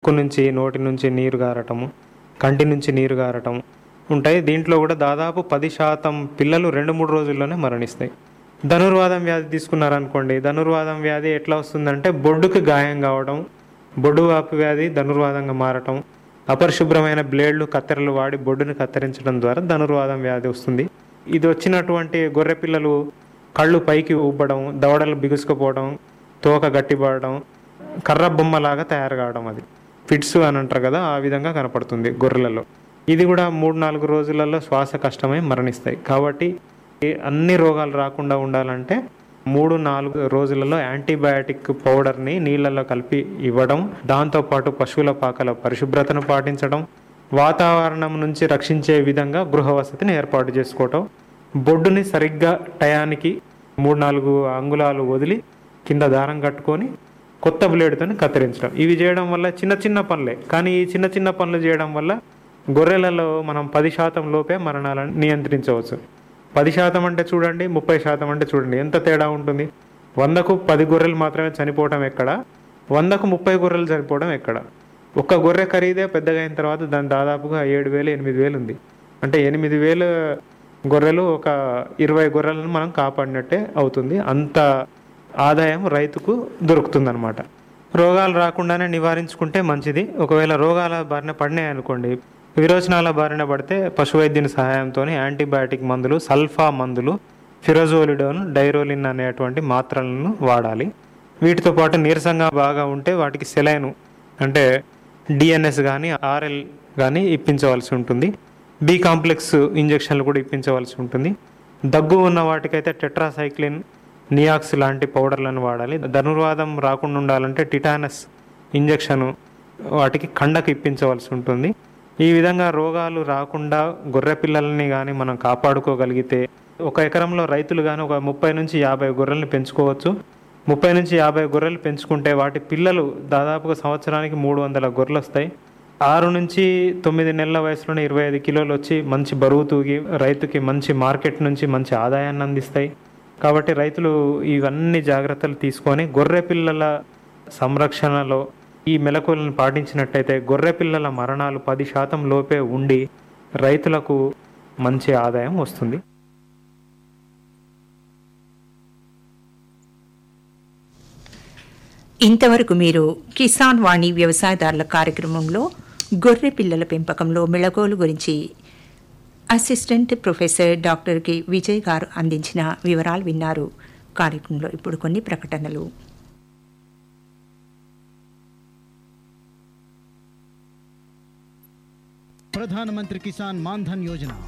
ముక్కు నుంచి నోటి నుంచి నీరు గారటము కంటి నుంచి నీరు గారటం ఉంటాయి దీంట్లో కూడా దాదాపు పది శాతం పిల్లలు రెండు మూడు రోజుల్లోనే మరణిస్తాయి ధనుర్వాదం వ్యాధి తీసుకున్నారనుకోండి ధనుర్వాదం వ్యాధి ఎట్లా వస్తుందంటే బొడ్డుకి గాయం కావడం బొడ్డు వాపు వ్యాధి ధనుర్వాదంగా మారటం అపరిశుభ్రమైన బ్లేడ్లు కత్తెరలు వాడి బొడ్డుని కత్తిరించడం ద్వారా ధనుర్వాదం వ్యాధి వస్తుంది ఇది వచ్చినటువంటి గొర్రె పిల్లలు కళ్ళు పైకి ఊబ్బడం దవడలు బిగుసుకుపోవడం తోక గట్టిపడడం కర్ర బొమ్మలాగా తయారు కావడం అది ఫిట్స్ అని అంటారు కదా ఆ విధంగా కనపడుతుంది గొర్రెలలో ఇది కూడా మూడు నాలుగు రోజులలో శ్వాస కష్టమై మరణిస్తాయి కాబట్టి ఈ అన్ని రోగాలు రాకుండా ఉండాలంటే మూడు నాలుగు రోజులలో యాంటీబయాటిక్ పౌడర్ని నీళ్ళల్లో కలిపి ఇవ్వడం దాంతోపాటు పశువుల పాకల పరిశుభ్రతను పాటించడం వాతావరణం నుంచి రక్షించే విధంగా గృహ వసతిని ఏర్పాటు చేసుకోవటం బొడ్డుని సరిగ్గా టయానికి మూడు నాలుగు అంగుళాలు వదిలి కింద దారం కట్టుకొని కొత్త బ్లేడ్తో కత్తిరించడం ఇవి చేయడం వల్ల చిన్న చిన్న పనులే కానీ ఈ చిన్న చిన్న పనులు చేయడం వల్ల గొర్రెలలో మనం పది శాతం లోపే మరణాలను నియంత్రించవచ్చు పది శాతం అంటే చూడండి ముప్పై శాతం అంటే చూడండి ఎంత తేడా ఉంటుంది వందకు పది గొర్రెలు మాత్రమే చనిపోవడం ఎక్కడ వందకు ముప్పై గొర్రెలు చనిపోవడం ఎక్కడ ఒక్క గొర్రె ఖరీదే పెద్దగా అయిన తర్వాత దాని దాదాపుగా ఏడు వేలు ఎనిమిది వేలు ఉంది అంటే ఎనిమిది వేలు గొర్రెలు ఒక ఇరవై గొర్రెలను మనం కాపాడినట్టే అవుతుంది అంత ఆదాయం రైతుకు దొరుకుతుందన్నమాట రోగాలు రాకుండానే నివారించుకుంటే మంచిది ఒకవేళ రోగాల బారిన పడినాయి అనుకోండి విరోచనాల బారిన పడితే పశువైద్యుని సహాయంతో యాంటీబయాటిక్ మందులు సల్ఫా మందులు ఫిరోజోలిడోన్ డైరోలిన్ అనేటువంటి మాత్రలను వాడాలి వీటితో పాటు నీరసంగా బాగా ఉంటే వాటికి సెలైను అంటే డిఎన్ఎస్ కానీ ఆర్ఎల్ కానీ ఇప్పించవలసి ఉంటుంది బి కాంప్లెక్స్ ఇంజెక్షన్లు కూడా ఇప్పించవలసి ఉంటుంది దగ్గు ఉన్న వాటికైతే టెట్రాసైక్లిన్ నియాక్స్ లాంటి పౌడర్లను వాడాలి ధనుర్వాదం రాకుండా ఉండాలంటే టిటానస్ ఇంజెక్షన్ వాటికి కండకు ఇప్పించవలసి ఉంటుంది ఈ విధంగా రోగాలు రాకుండా గొర్రె పిల్లల్ని కానీ మనం కాపాడుకోగలిగితే ఒక ఎకరంలో రైతులు కానీ ఒక ముప్పై నుంచి యాభై గొర్రెల్ని పెంచుకోవచ్చు ముప్పై నుంచి యాభై గొర్రెలు పెంచుకుంటే వాటి పిల్లలు దాదాపుగా సంవత్సరానికి మూడు వందల గొర్రెలు వస్తాయి ఆరు నుంచి తొమ్మిది నెలల వయసులోనే ఇరవై ఐదు కిలోలు వచ్చి మంచి బరువు తూగి రైతుకి మంచి మార్కెట్ నుంచి మంచి ఆదాయాన్ని అందిస్తాయి కాబట్టి రైతులు ఇవన్నీ జాగ్రత్తలు తీసుకొని గొర్రె పిల్లల సంరక్షణలో ఈ మెలకువలను పాటించినట్టయితే గొర్రె పిల్లల మరణాలు పది శాతం లోపే ఉండి రైతులకు మంచి ఆదాయం వస్తుంది ఇంతవరకు మీరు కిసాన్ వాణి వ్యవసాయదారుల కార్యక్రమంలో గొర్రె పిల్లల పెంపకంలో మెళకువలు గురించి assistant professor doctor K Vijay గారు అందించిన వివరాలు విన్నారు కార్యక్రమంలో ఇప్పుడు కొన్ని ప్రకటనలు ప్రధానమంత్రి కిసాన్ మాన్ధన్ యోజన